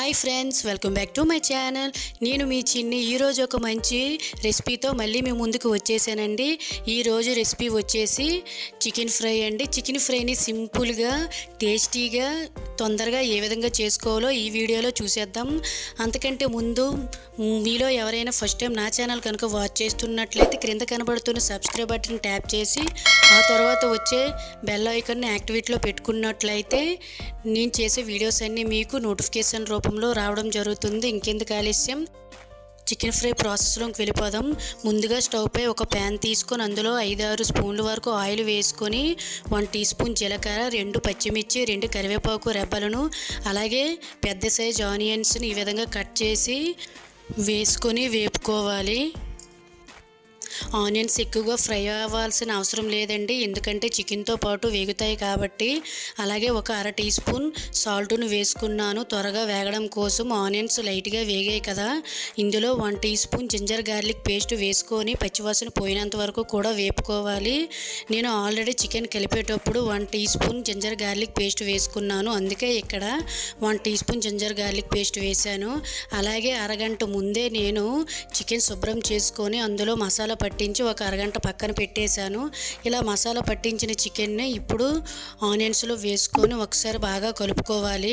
hi friends welcome back to my channel నేను మీ చిన్ని ఈరోజు ఒక మంచి రెసిపీతో మళ్ళీ మీ ముందుకు వచ్చేసానండి ఈరోజు రెసిపీ వచ్చేసి చికెన్ ఫ్రై అండి చికెన్ ఫ్రైని సింపుల్గా టేస్టీగా తొందరగా ఏ విధంగా చేసుకోవాలో ఈ వీడియోలో చూసేద్దాం అంతకంటే ముందు మీలో ఎవరైనా ఫస్ట్ టైం నా ఛానల్ కనుక వాచ్ చేస్తున్నట్లయితే క్రింద కనబడుతున్న సబ్స్క్రైబ్ బటన్ ట్యాప్ చేసి ఆ తర్వాత వచ్చే బెల్ ఐకాన్ని యాక్టివేట్లో పెట్టుకున్నట్లయితే నేను చేసే వీడియోస్ అన్నీ మీకు నోటిఫికేషన్ రూపంలో రావడం జరుగుతుంది ఇంకెందుకు ఆలస్యం చికెన్ ఫ్రై ప్రాసెస్లోకి వెళ్ళిపోదాం ముందుగా స్టవ్ పై ఒక ప్యాన్ తీసుకొని అందులో ఐదారు స్పూన్ల వరకు ఆయిల్ వేసుకొని వన్ టీ స్పూన్ జీలకర్ర రెండు పచ్చిమిర్చి రెండు కరివేపాకు రెబ్బలను అలాగే పెద్ద సైజ్ ఆనియన్స్ని ఈ విధంగా కట్ చేసి వేసుకొని వేపుకోవాలి ఆనియన్స్ ఎక్కువగా ఫ్రై అవ్వాల్సిన అవసరం లేదండి ఎందుకంటే చికెన్తో పాటు వేగుతాయి కాబట్టి అలాగే ఒక అర టీ స్పూన్ సాల్ట్ను వేసుకున్నాను త్వరగా వేగడం కోసం ఆనియన్స్ లైట్గా వేగాయి కదా ఇందులో one teaspoon ginger garlic paste వేసుకొని పచ్చివాసన పోయినంత వరకు కూడా వేపుకోవాలి నేను ఆల్రెడీ చికెన్ కలిపేటప్పుడు one teaspoon ginger garlic paste వేసుకున్నాను అందుకే ఇక్కడ one teaspoon ginger garlic paste వేశాను అలాగే అరగంట ముందే నేను చికెన్ శుభ్రం చేసుకొని అందులో మసాలా పట్టించి ఒక అరగంట పక్కన పెట్టేశాను ఇలా మసాలా పట్టించిన చికెన్ని ఇప్పుడు ఆనియన్స్లో వేసుకొని ఒకసారి బాగా కలుపుకోవాలి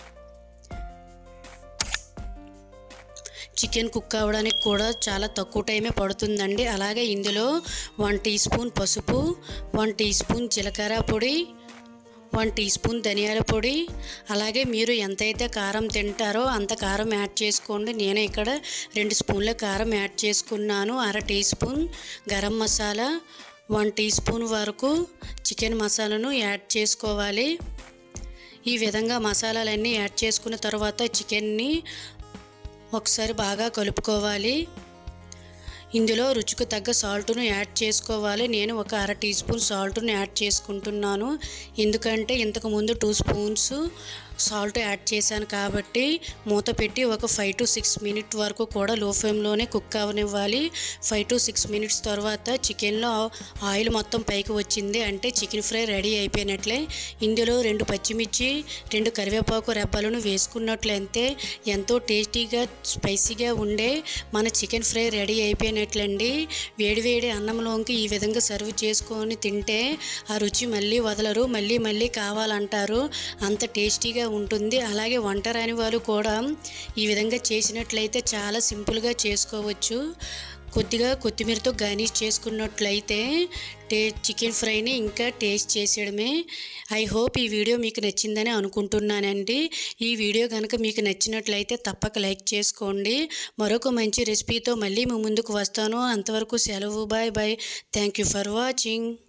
చికెన్ కుక్ అవ్వడానికి కూడా చాలా తక్కువ టైమే పడుతుందండి అలాగే ఇందులో వన్ టీ స్పూన్ పసుపు వన్ టీ స్పూన్ జీలకర్ర పొడి వన్ టీ స్పూన్ ధనియాల పొడి అలాగే మీరు ఎంతైతే కారం తింటారో అంత కారం యాడ్ చేసుకోండి నేను ఇక్కడ రెండు స్పూన్ల కారం యాడ్ చేసుకున్నాను అర teaspoon garam masala one teaspoon వరకు చికెన్ మసాలాను యాడ్ చేసుకోవాలి ఈ విధంగా మసాలాలన్నీ యాడ్ చేసుకున్న తర్వాత చికెన్ని ఒకసారి బాగా కలుపుకోవాలి ఇందులో రుచికి తగ్గ సాల్ట్ను యాడ్ చేసుకోవాలి నేను ఒక అర టీ స్పూన్ సాల్ట్ను యాడ్ చేసుకుంటున్నాను ఎందుకంటే ఇంతకుముందు టూ స్పూన్స్ సాల్ట్ యాడ్ చేశాను కాబట్టి మూత పెట్టి ఒక ఫైవ్ టు సిక్స్ మినిట్ వరకు కూడా లో ఫ్లేమ్లోనే కుక్ అవనివ్వాలి ఫైవ్ టు సిక్స్ మినిట్స్ తర్వాత చికెన్లో ఆయిల్ మొత్తం పైకి వచ్చింది అంటే చికెన్ ఫ్రై రెడీ అయిపోయినట్లే ఇందులో రెండు పచ్చిమిర్చి రెండు కరివేపాకు రెబ్బలను వేసుకున్నట్లయితే ఎంతో టేస్టీగా స్పైసీగా ఉండే మన చికెన్ ఫ్రై రెడీ అయిపోయినట్లండి వేడివేడి అన్నంలోకి ఈ విధంగా సర్వ్ చేసుకొని తింటే ఆ రుచి మళ్ళీ వదలరు మళ్ళీ మళ్ళీ కావాలంటారు అంత టేస్టీగా ఉంటుంది అలాగే వంట రాని వాళ్ళు కూడా ఈ విధంగా చేసినట్లయితే చాలా సింపుల్గా చేసుకోవచ్చు కొద్దిగా కొత్తిమీరతో గార్నిష్ చేసుకున్నట్లయితే టే చికెన్ ఫ్రైని ఇంకా టేస్ట్ చేసేయడమే ఐ హోప్ ఈ వీడియో మీకు నచ్చిందని అనుకుంటున్నానండి ఈ వీడియో కనుక మీకు నచ్చినట్లయితే తప్పక లైక్ చేసుకోండి మరొక మంచి రెసిపీతో మళ్ళీ మీ ముందుకు వస్తాను అంతవరకు సెలవు bye bye thank you for watching